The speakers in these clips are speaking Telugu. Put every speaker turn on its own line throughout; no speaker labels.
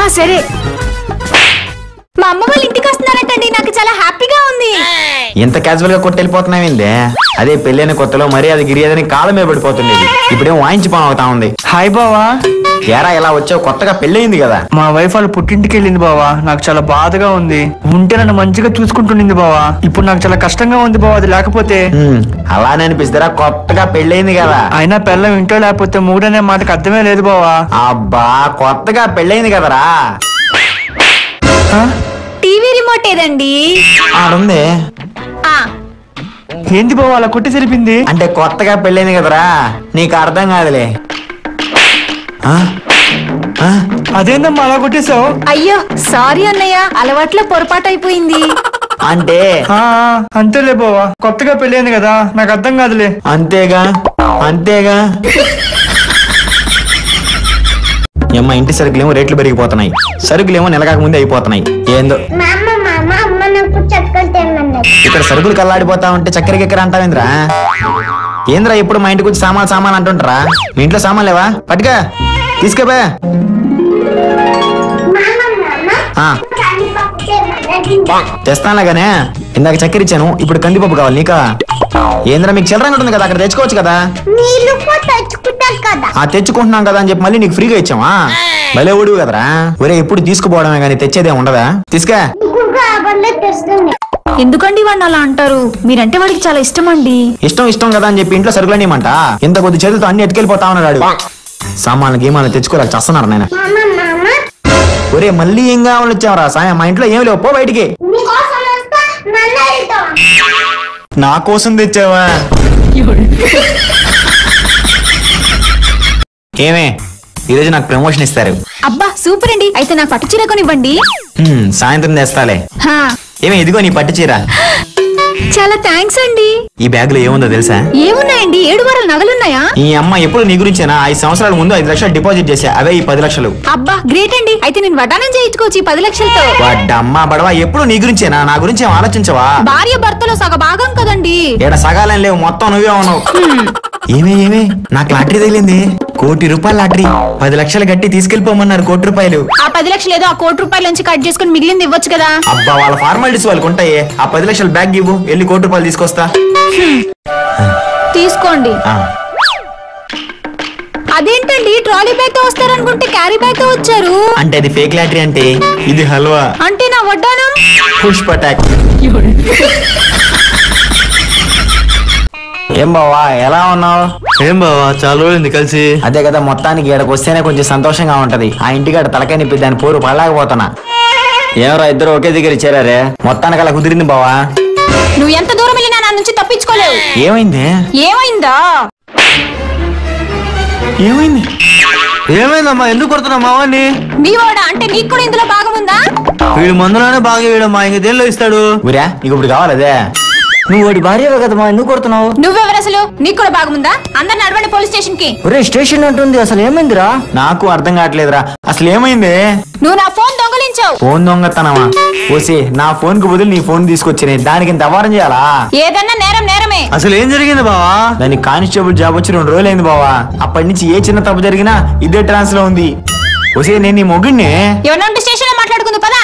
సరే మా అమ్మ వాళ్ళ ఇంటికి వస్తున్నారటండి నాకు చాలా హ్యాపీగా ఉంది
ఇంత క్యాజువల్ గా కొట్టి వెళ్ళిపోతున్నావేందే అదే పెళ్ళైన కొత్తలో మరీ అది గిరియదని కాళ్ళ మీద పడిపోతుండేది ఇప్పుడేం వాయించి పని అవుతా ఉంది
హాయ్ బావా
ఏరా ఇలా వచ్చావు కొత్తగా పెళ్ళయింది కదా
మా వైఫ్ వాళ్ళ పుట్టింటికి వెళ్ళింది బావా నాకు చాలా బాధగా ఉంది ఉంటే నన్ను మంచిగా చూసుకుంటుండింది బావా ఇప్పుడు నాకు చాలా కష్టంగా ఉంది బావా అది లేకపోతే
హ్మ్, అలానే అనిపిస్తారా కొత్తగా పెళ్ళయింది కదా
అయినా పిల్లం ఇంట్లో లేకపోతే మూడనే మాటకు అర్థమే లేదు బావా
అబ్బా కొత్తగా పెళ్ళయింది కదరా
ఆ?
టీవీ రిమోట్ ఏదండి
ఆడుంది
ఆ,
ఏంది బావా అలా కొట్టి సరిపింది
అంటే కొత్తగా పెళ్ళైంది కదరా నీకు అర్థం కాదులే ఆ? ఆ?
అదేందమ్మా అలా కొట్టేశావు
అయ్యో సారీ అన్నయ్య అలవాట్లో పొరపాటు అయిపోయింది
అంటే
ఆ, ఆ, అంతేలే బావా కొత్తగా పెళ్ళైంది కదా నాకు అర్థం కాదులే
అంతేగా అంతేగా ఏమ్మా ఇంటి సరుకులేమో రేట్లు పెరిగిపోతున్నాయి సరుకులేమో నెలకాక ముందే అయిపోతున్నాయి ఏందో
మా అమ్మ మా అమ్మ అమ్మ నాకు చక్కలు తినమన్నది
ఇక్కడ సరుకులు కల్లాడిపోతా ఉంటే చక్కెర గిక్కర అంటావేంద్రా ఏంద్రా ఎప్పుడు మా ఇంటికి వచ్చి సామాన్ సామాన్ అంటుంటారా మీ ఇంట్లో సామాన్ లేవా పట్టుగా తీసుకెబే
మా అమ్మ మా అమ్మ
ఆ,
కందిపప్పు తినమన్నది
తెస్తానుగానే ఇందాక చక్కెర ఇచ్చాను ఇప్పుడు కందిపప్పు కావాలి నీకా ఏంద్రా మీకు చిల్లరంగా ఉంటుంది కదా అక్కడ తెచ్చుకోవచ్చు కదా
నీళ్ళు కూడా తెచ్చుకుంటారు కదా
ఆ తెచ్చుకుంటున్నాం కదా అని చెప్పి మళ్ళీ నీకు ఫ్రీగా ఇచ్చామా భలే ఒడివు కదరా ఒరే ఎప్పుడు తీసుకుపోవడమే కానీ తెచ్చేదే ఉండదా తీసుకా
ఇంకొక కాబట్లే తెస్తుంది
ఎందుకండి వాడిని అలా అంటారు మీరంటే వాడికి చాలా ఇష్టం అండి
ఇష్టం ఇష్టం కదా అని చెప్పి ఇంట్లో సరుకులనేమంట ఇంత కొద్ది చేతులతో అన్ని ఎత్తుకెళ్ళిపోతా ఉన్నాడు సామాన్లు గీమాన్లు తెచ్చుకోలేక చస్తున్నారు నేను
మా అమ్మ మా అమ్మ
ఒరే మళ్ళీ ఏం కావాలి వచ్చావరా సాయం మా ఇంట్లో ఏం లేవు పో బయటికి
నీకోసం వస్తా మళ్ళీ వెళ్తాం
నా కోసం తెచ్చావా ఏమే ఈరోజు నాకు ప్రమోషన్ ఇస్తారు
అబ్బా సూపర్ అండి అయితే నాకు పట్టు చీర కొనివ్వండి
హ్మ్, సాయంత్రం తెస్తాలే
హా,
ఏమే ఇదిగో నీ పట్టు చీర
చాలా థ్యాంక్స్ అండి
ఈ బ్యాగ్ లో ఏముందో తెలుసా
ఏమున్నాయండి ఏడు వారాల నగలున్నాయా
ఈ అమ్మ ఎప్పుడు నీ గురించేనా ఐదు సంవత్సరాల ముందు ఐదు లక్షలు డిపాజిట్ చేశా అవే ఈ పది లక్షలు
అబ్బా గ్రేట్ అండి అయితే నేను వడ్డానం చేయించుకోవచ్చు ఈ పది లక్షలతో
వాడమ్మ బడవా ఎప్పుడు నీ గురించేనా నా గురించి ఏం ఆలోచించవా
భార్య భర్తలో సగ భాగం కదండి
ఏడ సగాలం లేవు మొత్తం నువ్వే ఉన్నావు ఏమే ఏమే నాకు లాటరీ తగిలింది కోటి రూపాయల లాటరీ పది లక్షలు కట్టి తీసుకెళ్లిపోమన్నారు కోటి రూపాయలు
ఆ పది లక్షలు ఏదో ఆ కోటి రూపాయల నుంచి కట్ చేసుకుని మిగిలింది ఇవ్వచ్చు కదా
అబ్బా వాళ్ళ ఫార్మాలిటీస్ వాళ్ళకి ఉంటాయి ఆ పది లక్షలు బ్యాగ్ ఇవ్వు వెళ్ళి కోటి రూపాయలు తీసుకొస్తా
తీసుకోండి
ఆ,
అదేంటండి ట్రాలీ బ్యాగ్ తో వస్తారనుకుంటే క్యారీ బ్యాగ్ తో వచ్చారు
అంటే అది ఫేక్ లాటరీ అంటే ఇది హల్వా
అంటే నా వడ్డానం
పుష్ప అటాక్ ఏం బావా ఎలా ఉన్నావు
ఏం బావా చాలా రోజులైంది కలిసి
అదే కదా మొత్తానికి ఇక్కడికి వస్తేనే కొంచెం సంతోషంగా ఉంటది ఆ ఇంటికాడ తలకాయ నిప్పి దాని పోరు పడలేకపోతున్నా ఏమరా ఇద్దరు ఒకే దగ్గర చేరారే మొత్తానికి అలా కుదిరింది బావా
నువ్వు ఎంత దూరం వెళ్ళినా నా నుంచి తప్పించుకోలేవు
ఏమైంది
ఏమైందా
ఏమైంది
ఏమైందమ్మా ఎందుకు కొడుతున్నావు మావాన్ని
మీ వాడా అంటే నీకు కూడా ఇందులో భాగం ఉందా
వీడు మందులోనే బాగా వేయడమ్మా ఇంక దేనిలో ఇస్తాడు
ఊరా నీకు ఇప్పుడు కావాలదే
నువ్వు వాడి భార్య కదమ్మా ఎందుకు కొడుతున్నావు
నువ్వెవరు అసలు నీకు కూడా భాగం ఉందా అందరు నడవండి పోలీస్ స్టేషన్ కి
ఒరే స్టేషన్ అంటుంది అసలు ఏమైందిరా
నాకు అర్థం కావట్లేదురా అసలు ఏమైంది
నువ్వు నా ఫోన్ దొంగలించావు
ఫోన్ దొంగతనమా ఓసి నా ఫోన్ కు బదులు నీ ఫోన్ తీసుకొచ్చిన దానికి ఇంత అవారం చేయాలా
ఏదన్నా నేరం నేరమే
అసలు ఏం జరిగింది బావా
దానికి కానిస్టేబుల్ జాబ్ వచ్చి రెండు రోజులైంది బావా అప్పటి నుంచి ఏ చిన్న తప్పు జరిగినా ఇదే ట్రాన్స్ లో ఉంది ఓసే నేను నీ మొగుడిని
ఎవరన్నా ఉంటే స్టేషన్ లో మాట్లాడుకుంది పదా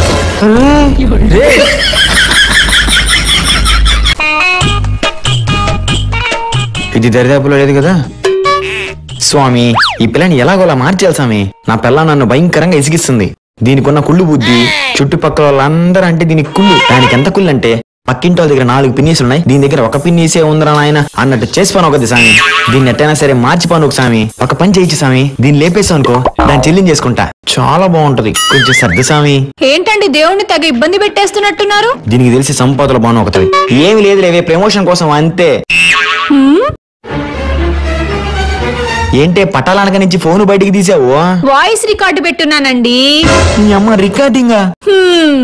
ఇది దరిదాపులో లేదు కదా స్వామి ఈ పిల్లని ఎలాగోలా మార్చేయాలి స్వామి నా పిల్ల నన్ను భయంకరంగా ఇసిగిస్తుంది దీనికున్న కుళ్ళు బుద్ధి చుట్టుపక్కల వాళ్ళందరూ అంటే దీనికి కుళ్ళు దానికి ఎంత కుళ్ళు అంటే పక్కింటి వాళ్ళ దగ్గర నాలుగు పిన్నీసులు ఉన్నాయి దీని దగ్గర ఒక పిన్నీసే ఉందిరా నాయన అన్నట్టు చేసిపోను ఒకటి స్వామి దీన్ని ఎట్టైనా సరే మార్చిపోను ఒక స్వామి ఒక పని చేయించి స్వామి దీన్ని లేపేసావు అనుకో దాన్ని చెల్లించేసుకుంటా చాలా బాగుంటది కొంచెం సర్ది స్వామి
ఏంటండి దేవుణ్ణి తెగ ఇబ్బంది పెట్టేస్తున్నట్టున్నారు
దీనికి తెలిసి సంపాదన బాను ఒకటి ఏమి లేదు లేవే ప్రమోషన్ కోసం అంతే ఏంటే పటాలనక నుంచి ఫోన్ బయటికి తీసావు
వాయిస్ రికార్డు పెట్టున్నానండి
నీ అమ్మ రికార్డింగా
హ్మ్.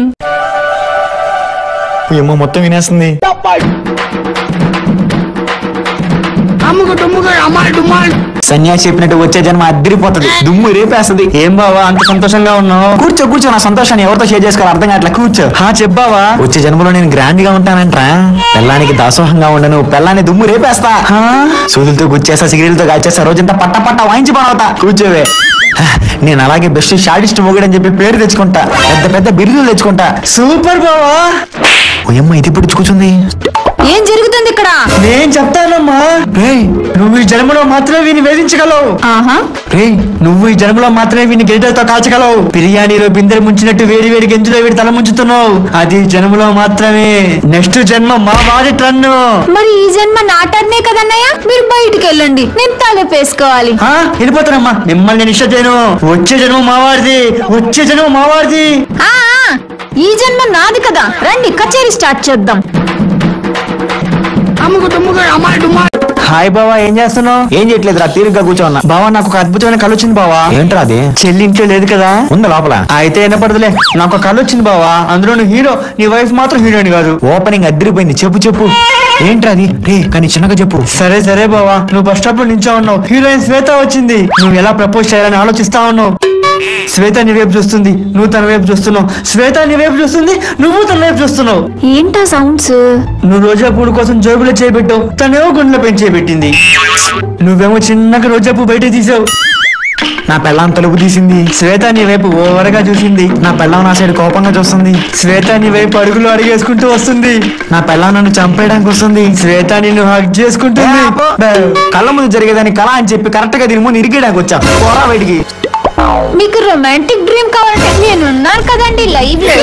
ఈ అమ్మ మొత్తం వినేస్తుంది సన్యాసి చెప్పినట్టు వచ్చే జన్మ అద్దరిపోతుంది దుమ్ము రేపేస్తుంది
ఏం బావా అంత సంతోషంగా ఉన్నావు
కూర్చో కూర్చో నా సంతోషాన్ని ఎవరితో షేర్ చేసుకోవాలి అర్థం కావట్లే కూర్చో
హా చెప్పావా
వచ్చే జన్మలో నేను గ్రాండ్ గా ఉంటానంట్రా పెళ్ళానికి దాసోహంగా ఉండను పెళ్ళాన్ని దుమ్ము రేపేస్తా సూదులతో గుచ్చేస్తా సిగరెలతో కాల్చేస్తా రోజంతా పట్ట పట్ట వాయించి పడవుతా కూర్చోవే నేను అలాగే బెస్ట్ షార్టిస్ట్ మొగుడు అని చెప్పి పేరు తెచ్చుకుంటా పెద్ద పెద్ద బిరుదులు తెచ్చుకుంటా
సూపర్ బావా
ఓయమ్మ ఇది ఇప్పుడు కూర్చుంది
ఏం జరుగుతుంది ఇక్కడ
నేను చెప్తానమ్మా రేయ్ నువ్వు ఈ జన్మలో మాత్రమే వీని వేధించగలవు
ఆహా
రేయ్ నువ్వు ఈ జన్మలో మాత్రమే వీని గిరిటలతో కాల్చగలవు బిర్యానీలో బిందెలు ముంచినట్టు వేడి వేడి గెంజులో వీడి తల ముంచుతున్నావు అది ఈ జన్మలో మాత్రమే నెక్స్ట్ జన్మ మా వాడి ట్రన్ను
మరి ఈ జన్మ నాటర్నే కదన్నయ్య మీరు బయటికి వెళ్ళండి నేను తలపేసుకోవాలి
ఆ, వెళ్ళిపోతానమ్మా మిమ్మల్ని నేను ఇష్టం చేయను వచ్చే జన్మ మావాడిది వచ్చే జన్మ మావాడిది
ఆ ఆ, ఈ జన్మ నాది కదా రండి కచేరీ స్టార్ట్ చేద్దాం
హాయ్ బావా ఏం చేస్తున్నావు
ఏం చేయట్లేదు రా తీరిగ్గా కూర్చోన్నా
బావా నాకు ఒక అద్భుతమైన కళ వచ్చింది బావా
ఏంట్రా అది
చెల్లి ఇంట్లో లేదు కదా
ఉంది లోపల
అయితే వినపడదులే నాకు ఒక కళ వచ్చింది బావా అందులో నువ్వు హీరో నీ వైఫ్ మాత్రం హీరోయిన్ కాదు
ఓపెనింగ్ అద్దరిపోయింది చెప్పు చెప్పు ఏంట్రా అది రే కానీ చిన్నగా చెప్పు
సరే సరే బావా నువ్వు బస్ స్టాప్ లో నించో ఉన్నావు హీరోయిన్ శ్వేత వచ్చింది నువ్వు ఎలా ప్రపోజ్ చేయాలని ఆలోచిస్తా ఉన్నావు శ్వేత నీ వైపు చూస్తుంది నువ్వు తన వైపు చూస్తున్నావు శ్వేత నీ వైపు చూస్తుంది నువ్వు తన వైపు చూస్తున్నావు
ఏంటా సౌండ్స్
నువ్వు రోజా పూడు కోసం జోబులో చేయబెట్టావు తనేమో గుండెలో పెంచి చేయబెట్టింది నువ్వేమో చిన్నగా రోజా పువ్వు బయట తీసావు
నా పెళ్ళాం తలుపు తీసింది
శ్వేత నీ వైపు ఓవరగా చూసింది
నా పెళ్ళాం నా సైడ్ కోపంగా చూస్తుంది
శ్వేత నీ వైపు అడుగులు అడిగేసుకుంటూ వస్తుంది
నా పెళ్ళాం నన్ను చంపేయడానికి వస్తుంది
శ్వేత నిన్ను హక్ చేసుకుంటుంది
కళ్ళ ముందు జరిగేదాన్ని కళ అని చెప్పి కరెక్ట్ గా దీని ముందు ఇరికేయడానికి వచ్చా పోరా బయటికి
మీకు రొమాంటిక్ డ్రీమ్ కావాలంటే నేనున్నాను కదండి లైవ్ లో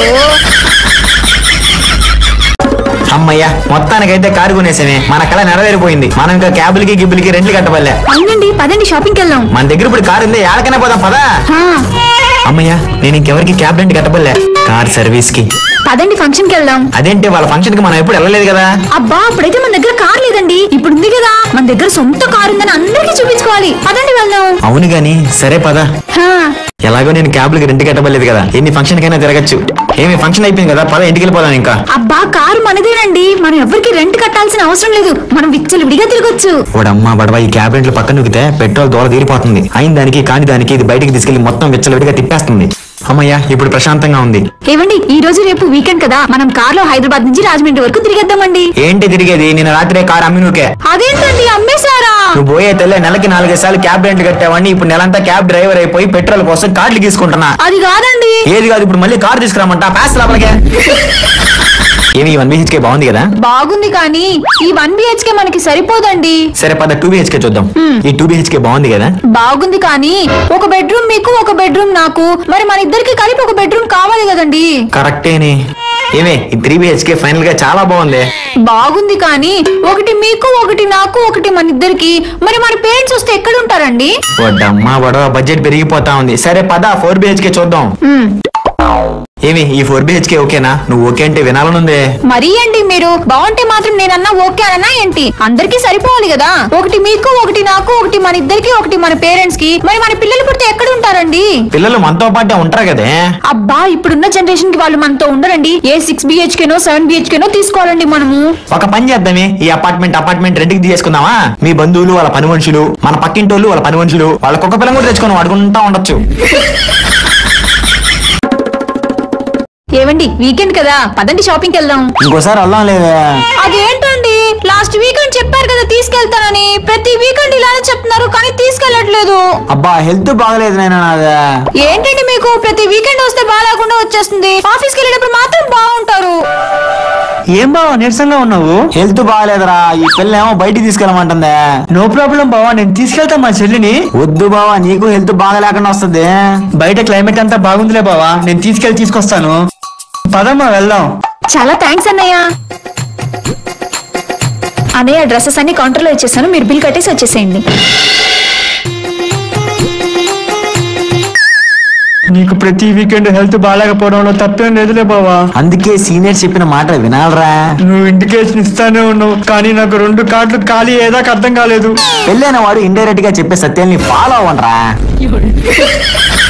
అమ్మయ్యా మొత్తానికైతే కారు కొనేసామే మన కళ నెరవేరిపోయింది మనం ఇంకా క్యాబులకి గిబ్బులకి రెంట్లు కట్టబల్లే
అవునండి పదండి షాపింగ్కి వెళ్దాం
మన దగ్గర ఇప్పుడు కారు ఉంది ఏడకనే పోదాం పదా
హా,
అమ్మయ్యా నేను ఇంకెవరికి క్యాబ్ రెంట్ కట్టబల్లే కార్ సర్వీస్ కి
పదండి ఫంక్షన్ కి వెళ్దాం
అదేంటి వాళ్ళ ఫంక్షన్ కి మనం ఎప్పుడు వెళ్ళలేదు కదా
అబ్బా అప్పుడైతే మన దగ్గర కార్ లేదండి ఇప్పుడు ఉంది కదా మన దగ్గర సొంత కార్ ఉందని అందరికీ చూపించుకోవాలి పదండి వెళ్దాం
అవును గాని సరే పదా
హా,
ఎలాగో నేను క్యాబ్లకి రెంట్ కట్టబలేదు కదా ఎన్ని ఫంక్షన్ కైనా తిరగచ్చు ఏమి ఫంక్షన్ అయిపోయింది కదా పద ఇంటికి వెళ్ళిపోదాం ఇంకా
అబ్బా కారు మనదేనండి మనం ఎవరికి రెంట్ కట్టాల్సిన అవసరం లేదు మనం విచ్చలు విడిగా తిరగొచ్చు
వాడమ్మ బడవ ఈ క్యాబ్ రెంట్లు పక్కన నూకితే పెట్రోల్ దూర తీరిపోతుంది అయిన దానికి కాని దానికి ఇది బయటికి తీసుకెళ్లి మొత్తం విచ్చలవిడిగా తిప్పేస్తుంది అమ్మయ్యా ఇప్పుడు ప్రశాంతంగా ఉంది
ఏవండి ఈ రోజు రేపు వీకెండ్ కదా మనం కార్ లో హైదరాబాద్ నుంచి రాజమండ్రి వరకు తిరిగేద్దామండి
ఏంటి తిరిగేది నేను రాత్రే కారు అమ్మి నూకే
అదేంటండి అమ్మేశారా
నువ్వు పోయే తెల్లే నెలకి నాలుగైదు సార్లు క్యాబ్ రెంట్ కట్టావని ఇప్పుడు నెలంతా క్యాబ్ డ్రైవర్ అయిపోయి పెట్రోల్ కోసం కార్డులు తీసుకుంటున్నా
అది కాదండి
ఏది కాదు ఇప్పుడు మళ్ళీ కార్ తీసుకురామంట పాస్ లోపలికే ఏమి వన్ బిహెచ్కే బాగుంది కదా
బాగుంది కానీ ఈ వన్ బిహెచ్కే మనకి సరిపోదండి
సరే పద టూ బిహెచ్కే చూద్దాం ఈ టూ బిహెచ్కే బాగుంది కదా
బాగుంది కానీ ఒక బెడ్రూమ్ మీకు ఒక బెడ్రూమ్ నాకు మరి మన ఇద్దరికి కలిపి ఒక బెడ్రూమ్ కావాలి కదండి
కరెక్టేనే ఏమే ఈ త్రీ బిహెచ్కే ఫైనల్ గా చాలా బాగుంది
బాగుంది కానీ ఒకటి మీకు ఒకటి నాకు ఒకటి మన ఇద్దరికి మరి మన పేరెంట్స్ వస్తే ఎక్కడ ఉంటారండి
వడ్డమ్మా వడవ బడ్జెట్ పెరిగిపోతా ఉంది సరే పద ఫోర్ బిహెచ్కే చూద్దాం
మ్మ్.
ఏమి ఈ ఫోర్ బిహెచ్కే ఓకేనా నువ్వు ఓకే అంటే వినాలనుందే
మరీ అండి మీరు బాగుంటే మాత్రం నేనన్నా ఓకే అనన్నా ఏంటి అందరికీ సరిపోవాలి కదా ఒకటి మీకు ఒకటి నాకు ఒకటి మన ఇద్దరికి ఒకటి మన పేరెంట్స్ కి మరి మన పిల్లలు పుడితే ఎక్కడ ఉంటారండి
పిల్లలు మనతో పాటే ఉంటారు కదే
అబ్బా ఇప్పుడున్న జనరేషన్ కి వాళ్ళు మనతో ఉండరండి ఏ సిక్స్ బిహెచ్కేనో సెవెన్ బిహెచ్కేనో తీసుకోవాలండి మనము
ఒక పని చేద్దామే ఈ అపార్ట్మెంట్ అపార్ట్మెంట్ రెంట్కి తీసుకుందామా మీ బంధువులు వాళ్ళ పని మనుషులు మన పక్కింటోళ్ళు వాళ్ళ పని మనుషులు వాళ్ళ కుక్క పిల్లని కూడా తెచ్చుకొని వాడుకుంటా ఉండొచ్చు
ఏవండి వీకెండ్ కదా పదండి షాపింగ్ వెళ్దాం
ఇంకోసారి వెళ్దాం లేదా
అదేంటండి లాస్ట్ వీకెండ్ చెప్పారు కదా తీసుకెళ్తానని ప్రతి వీకెండ్ ఇలానే చెప్తున్నారు కానీ తీసుకెళ్ళట్లేదు
అబ్బా హెల్త్ బాగలేదు నేను నాదా
ఏంటండి మీకు ప్రతి వీకెండ్ వస్తే బాగాలేకుండా వచ్చేస్తుంది ఆఫీస్కి వెళ్ళేటప్పుడు మాత్రం బాగుంటారు
ఏం బావా నీరసంగా ఉన్నావు
హెల్త్ బాగలేదురా ఈ పిల్ల ఏమో బయటికి తీసుకెళ్ళమంటుందే
నో ప్రాబ్లం బావా నేను తీసుకెళ్తా మా చెల్లిని
వద్దు బావా నీకు హెల్త్ బాగా లేకుండా వస్తుంది
బయట క్లైమేట్ అంతా బాగుందిలే బావా నేను తీసుకెళ్లి తీసుకొస్తాను పదమ్మా వెళ్దాం
చాలా థ్యాంక్స్ అన్నయ్య అన్నయ్య డ్రెస్సెస్ అన్ని కౌంటర్లో ఇచ్చేసాను మీరు బిల్ కట్టేసి వచ్చేసేయండి
నీకు ప్రతి వీకెండ్ హెల్త్ బాగాలేకపోవడంలో తప్పేం లేదులే బావా
అందుకే సీనియర్ చెప్పిన మాట వినాలరా
నువ్వు ఇండికేషన్ ఇస్తానే ఉన్నావు కానీ నాకు రెండు కార్డులు ఖాళీ ఏదాకా అర్థం కాలేదు
పెళ్ళైన వాడు ఇండైరెక్ట్ గా చెప్పే సత్యాన్ని ఫాలో అవ్వండిరా